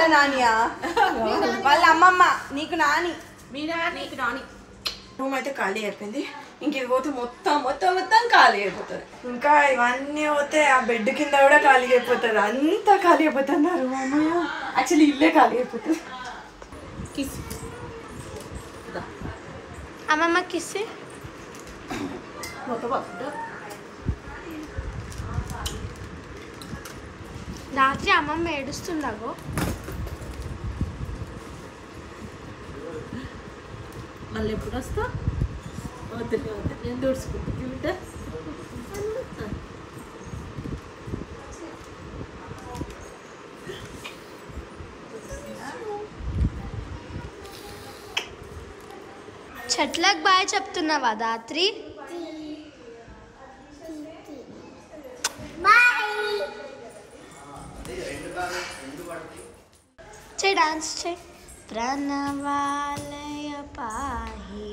నానియా వాళ్ళ అమ్మమ్మ నీకు నాని మీ నాన్న నీకు నాని రూమ్ అయితే ఖాళీ అయిపోయింది ఇంక ఇది పోతే మొత్తం మొత్తం మొత్తం ఖాళీ అయిపోతుంది ఇంకా ఇవన్నీ పోతే ఆ బెడ్ కింద కూడా ఖాళీ అయిపోతుంది అంతా ఖాళీ అయిపోతుంది నా రూమ్ అమ్మయ్య యాక్చువల్లీ ఇల్లే ఖాళీ అయిపోతుంది కిస్ అమ్మమ్మ కిస్సి మొత్తం పట్టుకుంటా రాత్రి అమ్మమ్మ ఏడుస్తుందాగో మళ్ళీ ఎప్పుడు వస్తా వద్దులే వద్దు నేను దూడ్చుకుంటా చూడ చెట్లకు బాయ్ చెప్తున్నావా రాత్రి చే డాన్స్ చే ప్రణవాలయ పాహి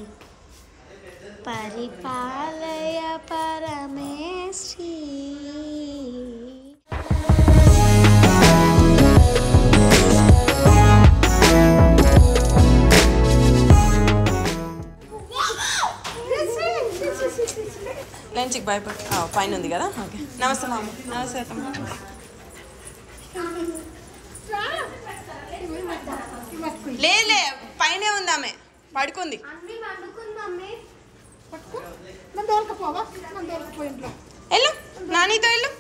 పరిపాలయ పరమేశ్రీ లంచ్కి భయపడి పైన ఉంది కదా ఓకే నమస్తే మామ నమస్తే అత్తమ్మ లేదు లే పైనే ఉంది ఆమె పడుకుంది వెళ్ళు నానితో వెళ్ళు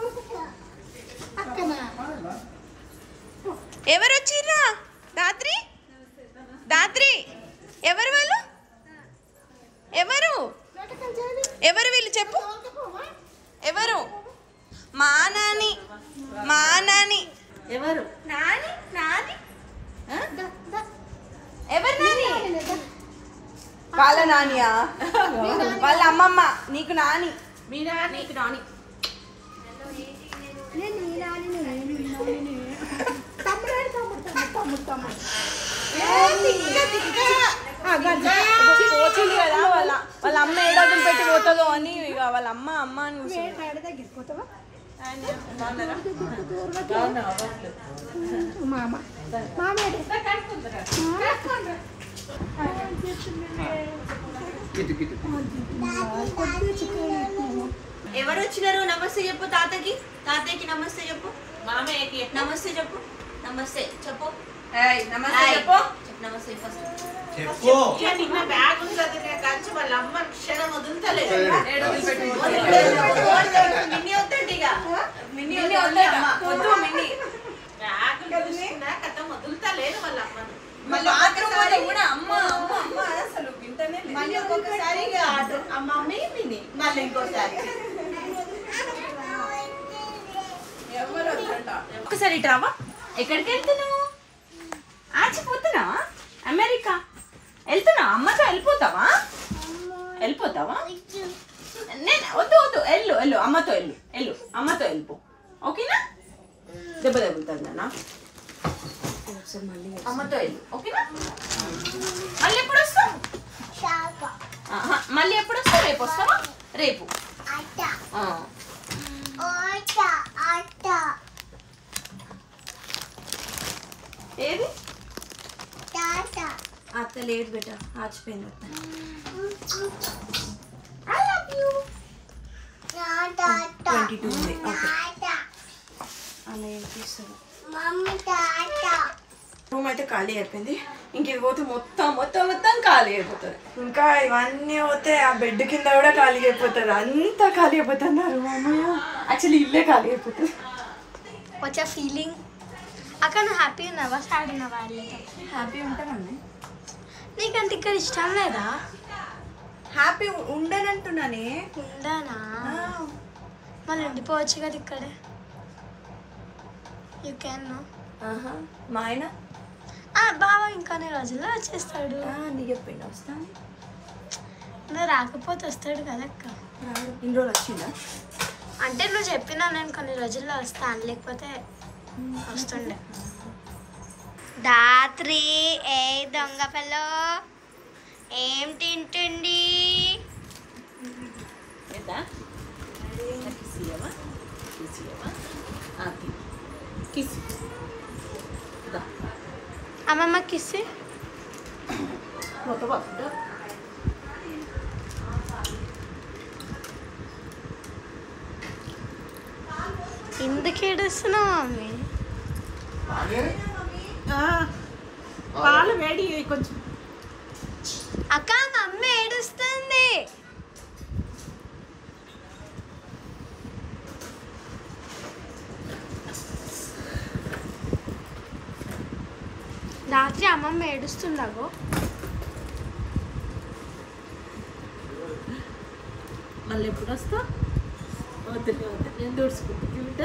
ఎవరు వచ్చిర్రా రాత్రి రాత్రి ఎవరు వాళ్ళు ఎవరు ఎవరు వీళ్ళు చెప్పు ఎవరు మా నాని మా నాని ఎవరు నాని నాని ఎవరు నాని వాళ్ళ నానియా వాళ్ళ అమ్మమ్మ నీకు నాని మీ నాన్న నీకు నాని పోతుంది కదా వాళ్ళ వాళ్ళ అమ్మ ఏడాది పెట్టి పోతుందో అని ఇక వాళ్ళ అమ్మ అమ్మ అని కూర్చుంది. బాగున్నారా? ఎవరు వచ్చినారు నమస్తే చెప్పు తాతకి తాతయ్యకి నమస్తే చెప్పు మామయ్యకి నమస్తే చెప్పు నమస్తే చెప్పు ఏయ్, నమస్తే హాయ్. చెప్పు చెప్పు నమస్తే ఫస్ట్ చెప్పు ఇక నిన్న బ్యాగ్ ఉంటుంది కంచి వాళ్ళ అమ్మ క్షణం వదులుతలేదు ఏడాది పెట్టి పోతుంది. మిన్ని వద్దండి ఇక మిన్ని వద్దట. వద్దు మిన్ని బ్యాగులు చూసుకున్నా కథ వదులుతలేదు వాళ్ళ అమ్మను మళ్ళీ బాత్రూమ్ పోతే కూడా అమ్మ అమ్మ అమ్మ అని అసలు వింటనే లేదు. మళ్ళీ ఒక్కొక్కసారి ఇక ఆటో అమ్మ మమ్మీ మిన్ని మళ్ళీ ఇంకోసారి ఎవరు వద్దంట. ఒకసారి ఇటు రావా ఎక్కడికి వెళ్తున్నావు ఆచిపోతున్నావా అమెరికా వెళ్తున్నావా అమ్మతో వెళ్ళిపోతావా వెళ్ళిపోతావా నేను వద్దు వద్దు వెళ్ళు వెళ్ళు అమ్మతో వెళ్ళు వెళ్ళు అమ్మతో వెళ్ళిపో ఓకేనా దెబ్బ తగులుతుంది నాన్న అమ్మతో వెళ్ళు ఓకేనా మళ్ళీ ఎప్పుడు వస్తావు ఆహా, మళ్ళీ ఎప్పుడు వస్తావు రేపు వస్తావా రేపు ఆ. ఏది అత్త లేదు బెట ఆచిపోయింది అత్త ట్వంటీ టూ ఉంది ఓకే అలా ఏడిపిస్తారు రూమ్ అయితే ఖాళీ అయిపోయింది ఇంక ఇది పోతే మొత్తం మొత్తం మొత్తం ఖాళీ అయిపోతుంది ఇంకా ఇవన్నీ పోతే ఆ బెడ్ కింద కూడా ఖాళీ అయిపోతుంది అంతా ఖాళీ అయిపోతుంది నా రూమ్ అమ్మయ్య యాక్చువల్లీ ఇల్లే ఖాళీ అయిపోతుంది వచ్చే ఫీలింగ్ అక్కడ నువ్వు హ్యాపీ ఉన్నావా సాడ్ ఉన్నావా వాళ్ళతో హ్యాపీ ఉంటానండి నీకంటే ఇక్కడ ఇష్టం లేదా హ్యాపీ ఉండనంటున్నానే ఉండనా మళ్ళీ ఉండిపోవచ్చు కదా ఇక్కడే యూ క్యాన్ నో ఆహా మా ఆయన బావ ఇంకొన్ని రోజుల్లో వచ్చేస్తాడు ఆ, నీకు చెప్పిండు వస్తాను నువ్వు రాకపోతే వస్తాడు కదా అక్క రాడు ఇన్ని రోజులు వచ్చిందా అంటే నువ్వు చెప్పినా నేను కొన్ని రోజుల్లో వస్తాను లేకపోతే వస్తుండే రాత్రి ఏ దొంగ పిల్లో ఏం తింటుంది లేదా కిస్ ఇయ్యవా కిస్ ఇయ్యవా కిస్ అమ్మమ్మకి ఇస్తే మొత్తం పట్టుకుంటా ఎందుకు ఏడుస్తున్నావు మమ్మీ ఆ, పాలు వేడి చేయి కొంచెం అక్క మమ్మీ ఏడుస్తుంది రాత్రి అమ్మమ్మ ఏడుస్తుండగో మళ్ళీ ఎప్పుడు వస్తా వద్దులే వద్దు నేను దూడ్చుకుంటా బిడ్డ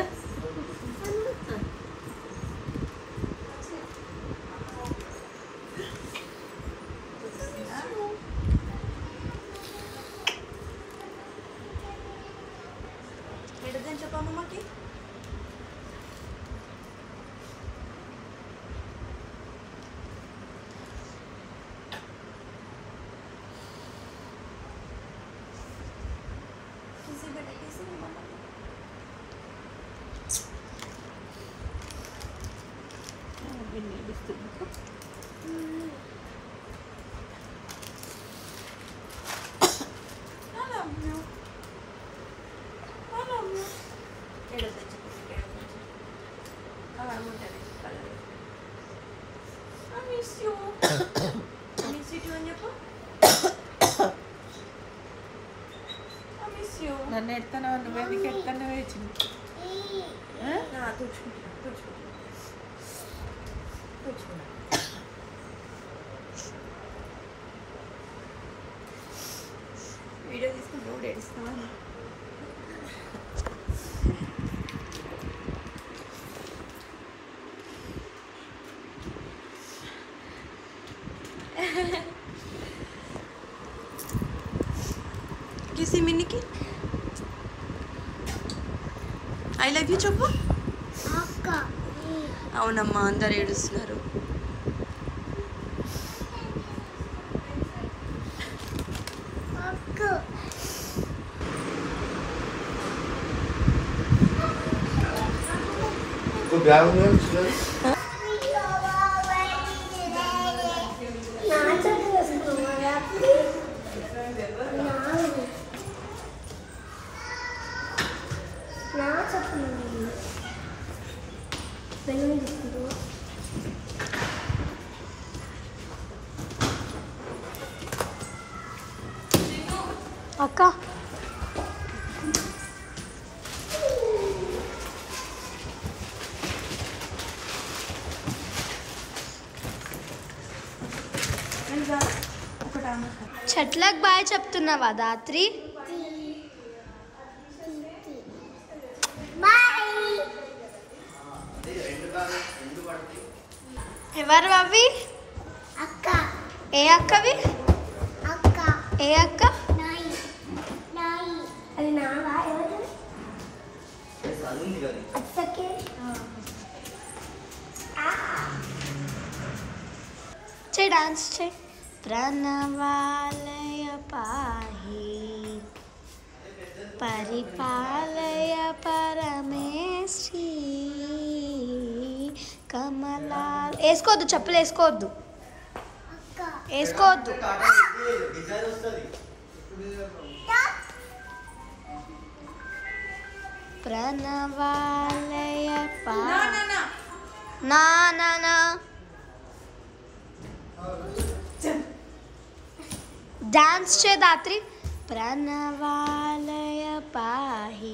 ఎడదని చెప్పమ్మమ్మకి బిన్ని ఏడుస్తున్నా. నన్ను ఎడతానో నువ్వే నీకు ఎడతానో వేచింది వీడియో తీసుకుని రోడ్ ఏడుస్తామని కిసి మిన్నికి ఐ లవ్ యూ చెప్పు అవునమ్మా అందరు ఏడుస్తున్నారు कोई ब्याह हुआ है उसका? అక్క ఒకటా చెట్లకు బాయ్ చెప్తున్నావా దాత్రి ఎవరు అవి అక్క ఏ అక్కవి అక్క ఏ అక్క నాయి నాయి అది నావా ఎవరు అచ్చకే చే డాన్స్ చే ప్రణవాలయ పాహి పరిపాలయ పరమేశ్వరి కమలా వేసుకోవద్దు చెప్పులు వేసుకోవద్దు అక్క వేసుకోవద్దు ప్రణవాలయ పా నా నా నా డాన్స్ చే దాత్రి ప్రణవాలయ పాహి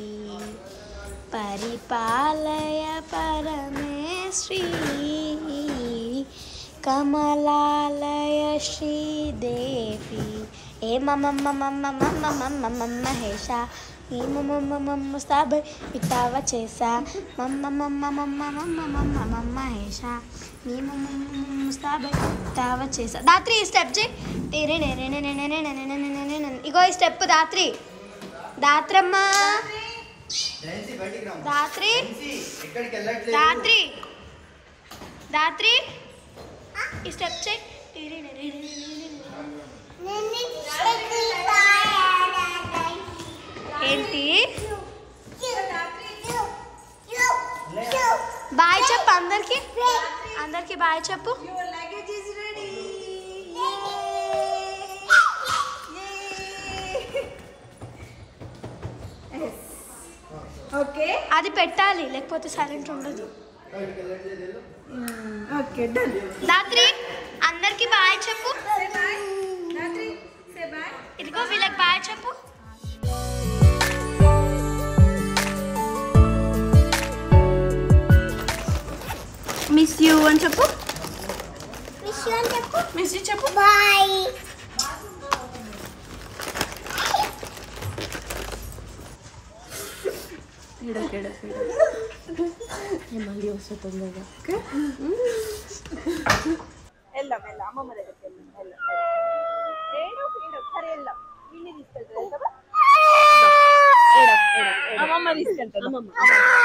పరిపాలయ పరమేశ్వరి కమలాలయ శ్రీదేవి ఏ మమ మమ మమ మమ మమ మహేష ఈ మమ మమ ముస్తాబ్ ఇటావ చేసా మమ మమ మమ మమ మమ మమ మహేష నీ మమ ముస్తాబ్ ఇటావ చేసా దాత్రి ఈ స్టెప్ చేయి టేరే నేరే నేరే నేరే నేరే నేరే నేరే నేరే. ఇగో ఈ స్టెప్ దాత్రి దాత్రమ్మ దాత్రి ఎక్కడికి వెళ్ళట్లేదు దాత్రి దాత్రి ఈ స్టెప్ చేయి టేరే నేరే నేరే నేరే నేరే. ఏంటి బాయ్ చెప్పు అందరికి అందరికి బాయ్ చెప్పు your luggage is ready okay అది పెట్టాలి లేకపోతే సైలెంట్ ఉండదు ఓకే డన్ రాత్రి అందరికి బాయ్ చెప్పు సే బాయ్ రాత్రి సే బాయ్ ఇదిగో వీళ్ళకి బాయ్ చెప్పు మిస్ యూ అని చెప్పు విషయం చెప్పు మిస్ యూ చెప్పు బాయ్ మళ్ళీ వస్తా తొందరగా వెళ్దాం వెళ్దాం అమ్మమ్మ దగ్గరికి వెళ్దాం వెళ్దాం ఏడు ఏడు సరే వెళ్దాం వీడిని తీసుకెళ్తా వెళ్తావా అమ్మమ్మ తీసుకెళ్తాను అమ్మమ్మ